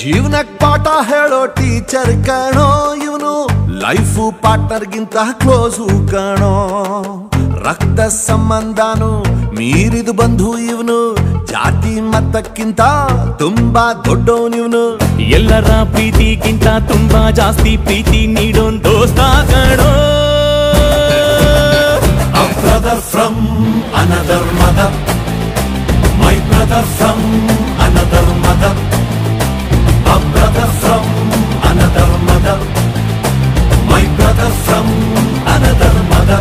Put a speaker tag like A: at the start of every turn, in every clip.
A: ಜೀವನಕ್ ಪಾಠ ಹೇಳೋ ಟೀಚರ್ ಕಣೋ ಇವನು ಲೈಫ್ ಪಾರ್ಟ್ನರ್ಗಿಂತ ಕ್ಲೋಸು ಕಣೋ ರಕ್ತ ಸಂಬಂಧನು ಮೀರಿದು ಬಂಧು ಇವನು ಜಾತಿ ಮತಕ್ಕಿಂತ ತುಂಬಾ ದೊಡ್ಡವನಿವನು
B: ಎಲ್ಲರ ಪ್ರೀತಿಗಿಂತ ತುಂಬಾ ಜಾಸ್ತಿ ಪ್ರೀತಿ ನೀಡೋನ್ ದೋಸ್ತ ಕಣೋ
A: A brother from another mother. My brother from another mother. A brother from another mother. My brother from another mother.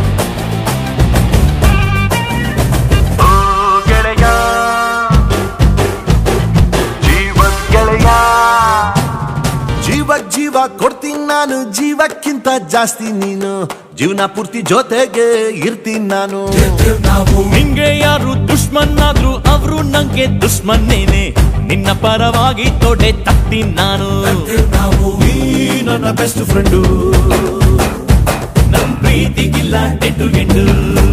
C: ಗೆಳೆಯ ಜೀವನ್ ಗೆಳೆಯ
A: ಜೀವ ಜೀವ ಕೊಡ್ತೀನಿ ನಾನು ಜೀವಕ್ಕಿಂತ ಜಾಸ್ತಿ ನೀನು ಜೀವನ ಪೂರ್ತಿ ಜೊತೆಗೆ ಇರ್ತೀನಿ ನಾನು
B: ನಿಂಗೆ ಯಾರು ದುಶ್ಮನ್ ಆದ್ರು ಅವ್ರು ನಂಗೆ ದುಶ್ಮನ್ನೇನೆ ನಿನ್ನ ಪರವಾಗಿ ತೊಡೆ ತತ್ತಿ ನಾನು
A: ನೀ ನನ್ನ ಬೆಸ್ಟ್ ಫ್ರೆಂಡು
B: ನಮ್ ಪ್ರೀತಿಗಿಲ್ಲ ಎಂಟು ಎಂಟು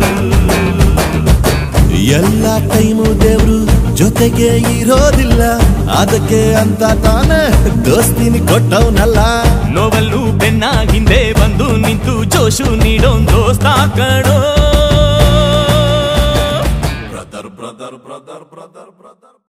A: ಎಲ್ಲ ಟೈಮು ದೇವ್ರು ಜೊತೆಗೆ ಇರೋದಿಲ್ಲ ಅದಕ್ಕೆ ಅಂತ ತಾನೇ ದೋಸ್ತಿನಿ ಕೊಟ್ಟವನಲ್ಲ
B: ನೋವಲ್ಲೂ ಬೆನ್ನ ಹಿಂದೆ ಬಂದು ನಿಂತು ಜೋಶು ನೀಡೋನ್ ದೋಸ್ತ ಕಣೋ